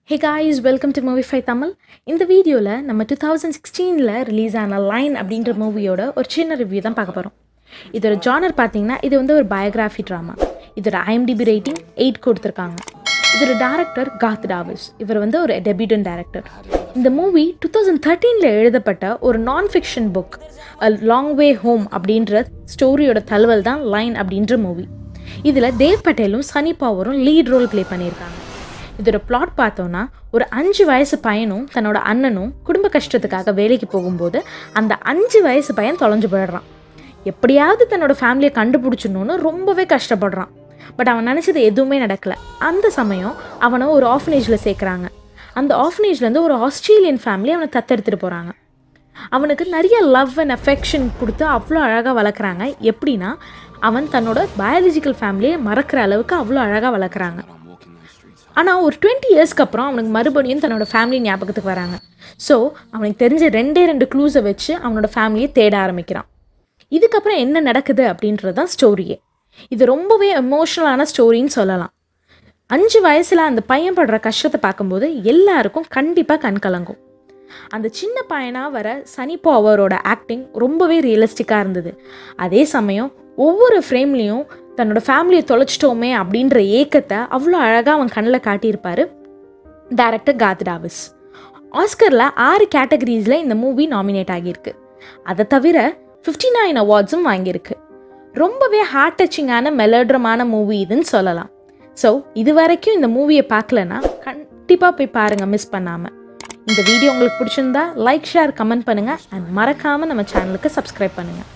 hey guys welcome to moviefy Tamil இந்த வீடியோவில் நம்ம டூ தௌசண்ட் சிக்ஸ்டீனில் ரிலீஸ் ஆன லைன் அப்படின்ற மூவியோட ஒரு சின்ன ரிவ்யூ தான் பார்க்க போகிறோம் இதோட ஜானர் பார்த்தீங்கன்னா இது வந்து ஒரு பயோகிராஃபி ட்ராமா இதோட ஐஎம்டிபி ரேட்டிங் எயிட் கொடுத்துருக்காங்க இதோட டேரக்டர் காத் டாவிஸ் இவர் வந்து ஒரு டெபியூட்டன் டேரக்டர் இந்த மூவி டூ தௌசண்ட் தேர்ட்டீனில் எழுதப்பட்ட ஒரு non fiction book a long way home அப்படின்ற ஸ்டோரியோட தழுவல் தான் லைன் அப்படின்ற மூவி இதில் தேவ் பட்டேலும் சனி பவரும் லீட் ரோல் ப்ளே பண்ணியிருக்காங்க இதோட பிளாட் பார்த்தோன்னா ஒரு அஞ்சு வயசு பையனும் தன்னோட அண்ணனும் குடும்ப கஷ்டத்துக்காக வேலைக்கு போகும்போது அந்த அஞ்சு வயசு பையன் தொலைஞ்சு போயிடுறான் எப்படியாவது தன்னோட ஃபேமிலியை கண்டுபிடிச்சிடணும்னு ரொம்பவே கஷ்டப்படுறான் பட் அவன் நினச்சது எதுவுமே நடக்கலை அந்த சமயம் அவனை ஒரு ஆஃபனேஜில் சேர்க்குறாங்க அந்த ஆஃபனேஜ்லேருந்து ஒரு ஆஸ்திரேலியன் ஃபேமிலி அவனை தத்தெடுத்துட்டு போகிறாங்க அவனுக்கு நிறைய லவ் அண்ட் அஃபெக்ஷன் கொடுத்து அவ்வளோ அழகாக வளர்க்குறாங்க எப்படின்னா அவன் தன்னோட பயாலஜிக்கல் ஃபேமிலியை மறக்கிற அளவுக்கு அவ்வளோ அழகாக வளர்க்குறாங்க ஆனால் ஒரு டுவெண்ட்டி இயர்ஸ்க்கு அப்புறம் அவனுக்கு மறுபடியும் தன்னோட ஃபேமிலி ஞாபகத்துக்கு வராங்க ஸோ அவனுக்கு தெரிஞ்ச ரெண்டே ரெண்டு க்ளூஸை வச்சு அவனோட ஃபேமிலியை தேட ஆரம்பிக்கிறான் இதுக்கப்புறம் என்ன நடக்குது அப்படின்றது தான் ஸ்டோரியே இது ரொம்பவே எமோஷ்னலான ஸ்டோரின்னு சொல்லலாம் அஞ்சு வயசில் அந்த பையன் படுற கஷ்டத்தை பார்க்கும்போது எல்லாருக்கும் கண்டிப்பாக கண் கலங்கும் அந்த சின்ன பையனாக வர சனி பவரோட ஆக்டிங் ரொம்பவே ரியலிஸ்டிக்காக இருந்தது அதே சமயம் ஒவ்வொரு ஃப்ரேம்லேயும் தன்னோட ஃபேமிலியை தொலைச்சிட்டோமே அப்படின்ற ஏக்கத்தை அவ்வளோ அழகாக அவன் கண்ணில் காட்டியிருப்பார் டேரக்டர் காத் டாவிஸ் ஆஸ்கரில் ஆறு கேட்டகரிஸில் இந்த மூவி நாமினேட் ஆகியிருக்கு அதை தவிர ஃபிஃப்டி நைன் அவார்ட்ஸும் வாங்கியிருக்கு ரொம்பவே ஹார்ட் டச்சிங்கான மெலோட்ரமான மூவி இதுன்னு சொல்லலாம் ஸோ இது வரைக்கும் இந்த மூவியை பார்க்கலன்னா கண்டிப்பாக போய் பாருங்கள் மிஸ் பண்ணாமல் இந்த வீடியோ உங்களுக்கு பிடிச்சிருந்தா லைக் ஷேர் கமெண்ட் பண்ணுங்கள் அண்ட் மறக்காமல் நம்ம சேனலுக்கு சப்ஸ்கிரைப் பண்ணுங்கள்